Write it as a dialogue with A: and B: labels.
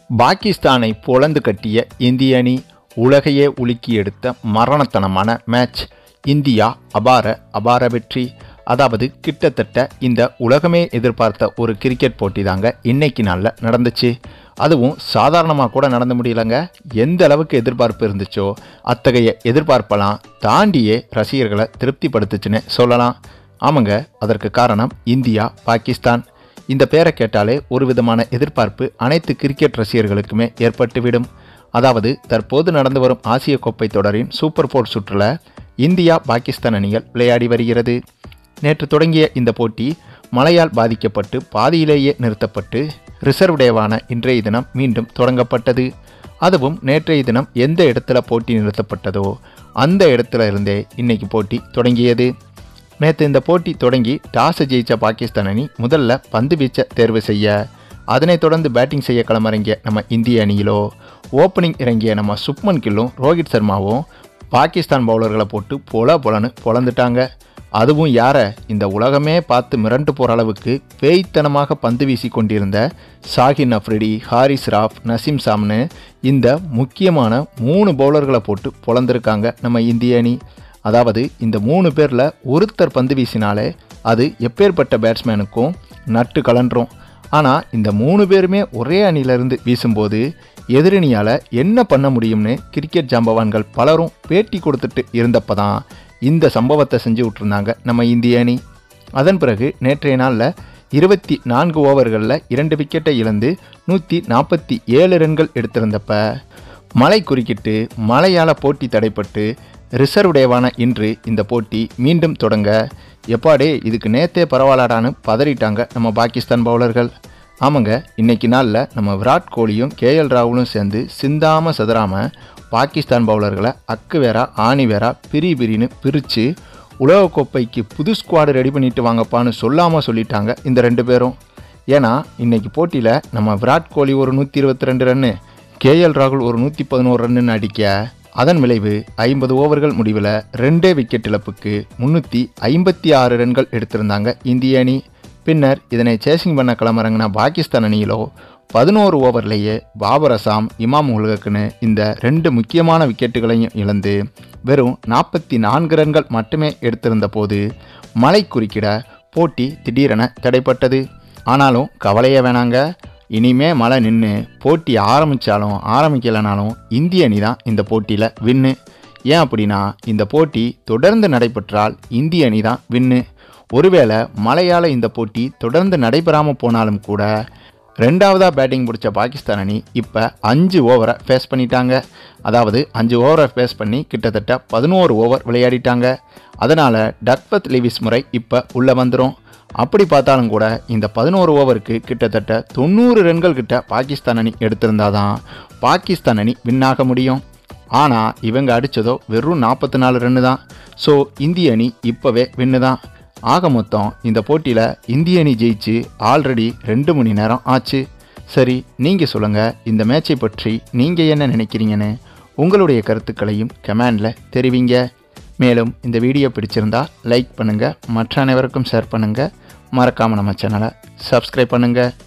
A: பாகிஸ்தானை பொளந்து கட்டிய இந்திய அணி உலகையே உலுக்கி எடுத்த மரணத்தனமான மேட்ச் இந்தியா அபார அபார வெற்றி அதாவது கிட்டத்தட்ட இந்த உலகமே எதிர்பார்த்த ஒரு கிரிக்கெட் போட்டி தாங்க இன்னைக்கு நாளில் நடந்துச்சு அதுவும் சாதாரணமாக கூட நடந்து முடியலங்க எந்த அளவுக்கு எதிர்பார்ப்பு இருந்துச்சோ அத்தகைய எதிர்பார்ப்பெல்லாம் தாண்டியே ரசிகர்களை திருப்திப்படுத்துச்சுன்னு சொல்லலாம் ஆமாங்க அதற்கு காரணம் இந்தியா பாகிஸ்தான் இந்த பேரை கேட்டாலே ஒரு விதமான எதிர்பார்ப்பு அனைத்து கிரிக்கெட் ரசிகர்களுக்குமே ஏற்பட்டுவிடும் அதாவது தற்போது நடந்து வரும் ஆசிய கோப்பை தொடரின் சூப்பர் போர் சுற்றுல இந்தியா பாகிஸ்தான் அணிகள் விளையாடி வருகிறது நேற்று தொடங்கிய இந்த போட்டி மழையால் பாதிக்கப்பட்டு பாதியிலேயே நிறுத்தப்பட்டு ரிசர்வ் டேவான இன்றைய தினம் மீண்டும் தொடங்கப்பட்டது அதுவும் நேற்றைய தினம் எந்த இடத்துல போட்டி நிறுத்தப்பட்டதோ அந்த இடத்துல இருந்தே இன்னைக்கு போட்டி தொடங்கியது நேற்று இந்த போட்டி தொடங்கி டாஸ் ஜெயிச்ச பாகிஸ்தான் அணி முதல்ல பந்து வீச்ச தேர்வு செய்ய அதனைத் தொடர்ந்து பேட்டிங் செய்ய களமிறங்கிய நம்ம இந்திய அணியிலோ ஓப்பனிங் இறங்கிய நம்ம சுப்மன் கில்லும் ரோஹித் சர்மாவும் பாகிஸ்தான் பவுலர்களை போட்டு பொல பொலன்னு பொழந்துட்டாங்க அதுவும் யாரை இந்த உலகமே பார்த்து மிரண்டு போகிற அளவுக்கு பேய்த்தனமாக பந்து வீசி கொண்டிருந்த ஷாஹின் அஃப்ரிடி ஹாரிஸ் ராஃப் நசீம் சாம்னு இந்த முக்கியமான மூணு பவுலர்களை போட்டு பொழந்திருக்காங்க நம்ம இந்திய அணி அதாவது இந்த மூணு பேரில் ஒருத்தர் பந்து வீசினாலே அது எப்பேற்பட்ட பேட்ஸ்மேனுக்கும் நட்டு கலன்றோம் ஆனால் இந்த மூணு பேருமே ஒரே அணியிலிருந்து வீசும்போது எதிரணியால் என்ன பண்ண முடியும்னு கிரிக்கெட் ஜாம்பவான்கள் பலரும் பேட்டி கொடுத்துட்டு இருந்தப்போ தான் இந்த சம்பவத்தை செஞ்சு விட்டுருந்தாங்க நம்ம இந்திய அணி அதன் பிறகு நேற்றைய நாளில் இருபத்தி நான்கு ஓவர்களில் இரண்டு விக்கெட்டை இழந்து நூற்றி நாற்பத்தி ஏழு ரன்கள் எடுத்திருந்தப்ப மழை குறுக்கிட்டு மழையால் போட்டி தடைப்பட்டு ரிசர்வ் டேவான இன்று இந்த போட்டி மீண்டும் தொடங்க எப்பாடே இதுக்கு நேத்தே பரவாயில்லாடான்னு பதறிட்டாங்க நம்ம பாகிஸ்தான் பவுலர்கள் ஆமாங்க இன்னைக்கு நாளில் நம்ம விராட் கோலியும் கேஎல் ராகுலும் சேர்ந்து சிந்தாம சதுராம பாகிஸ்தான் பவுலர்களை அக்கு வேறா ஆணி வேறா பிரி பிரின்னு பிரித்து உலகக்கோப்பைக்கு புது ஸ்குவாடு ரெடி பண்ணிட்டு வாங்கப்பான்னு சொல்லாமல் சொல்லிட்டாங்க இந்த ரெண்டு பேரும் ஏன்னா இன்னைக்கு போட்டியில் நம்ம விராட் கோலி ஒரு நூற்றி இருபத்தி ரெண்டு ரன்னு கேஎல் ராகுல் ஒரு நூற்றி பதினோரு ரன்னு அடிக்க அதன் விளைவு ஐம்பது ஓவர்கள் முடிவில் ரெண்டே விக்கெட் இழப்புக்கு முன்னூற்றி ஐம்பத்தி ஆறு ரன்கள் எடுத்திருந்தாங்க இந்திய அணி பின்னர் இதனை சேசிங் பண்ண களமிறங்கின பாகிஸ்தான் அணியிலோ பதினோரு ஓவர்லேயே பாபர் அசாம் இமாம் உலகக்குன்னு இந்த ரெண்டு முக்கியமான விக்கெட்டுகளையும் இழந்து வெறும் நாற்பத்தி நான்கு ரன்கள் மட்டுமே எடுத்திருந்த போது மழை குறுக்கிட போட்டி திடீரென தடைப்பட்டது ஆனாலும் கவலையே வேணாங்க இனிமே மழை நின்று போட்டி ஆரம்பித்தாலும் ஆரம்பிக்கலைனாலும் இந்திய அணி தான் இந்த போட்டியில் வின்னு ஏன் அப்படின்னா இந்த போட்டி தொடர்ந்து நடைபெற்றால் இந்திய அணி தான் வின்னு ஒருவேளை மழையால் இந்த போட்டி தொடர்ந்து நடைபெறாமல் போனாலும் கூட ரெண்டாவதாக பேட்டிங் பிடிச்ச பாகிஸ்தான் அணி இப்போ அஞ்சு ஓவரை ஃபேஸ் பண்ணிட்டாங்க அதாவது அஞ்சு ஓவரை ஃபேஸ் பண்ணி கிட்டத்தட்ட பதினோரு ஓவர் விளையாடிட்டாங்க அதனால் டக்வத் லிவிஸ் முறை இப்போ உள்ளே வந்துடும் அப்படி பார்த்தாலும் கூட இந்த பதினோரு ஓவருக்கு கிட்டத்தட்ட தொண்ணூறு ரன்கள் கிட்ட பாகிஸ்தான் அணி எடுத்திருந்தாதான் பாகிஸ்தான் அணி வின்னாக முடியும் ஆனால் இவங்க அடித்ததோ வெறும் நாற்பத்தி நாலு ரன்னு தான் ஸோ இந்திய அணி இப்போவே வின்னு தான் ஆக மொத்தம் இந்த போட்டியில் இந்திய அணி ஜெயிச்சு ஆல்ரெடி ரெண்டு மணி நேரம் ஆச்சு சரி நீங்கள் சொல்லுங்கள் இந்த மேட்சை பற்றி நீங்கள் என்ன நினைக்கிறீங்கன்னு உங்களுடைய கருத்துக்களையும் கமெண்டில் தெரிவிங்க மேலும் இந்த வீடியோ பிடிச்சிருந்தா லைக் பண்ணுங்கள் மற்ற அனைவருக்கும் ஷேர் பண்ணுங்கள் மறக்காமல் நம்ம சேனலை சப்ஸ்கிரைப் பண்ணுங்கள்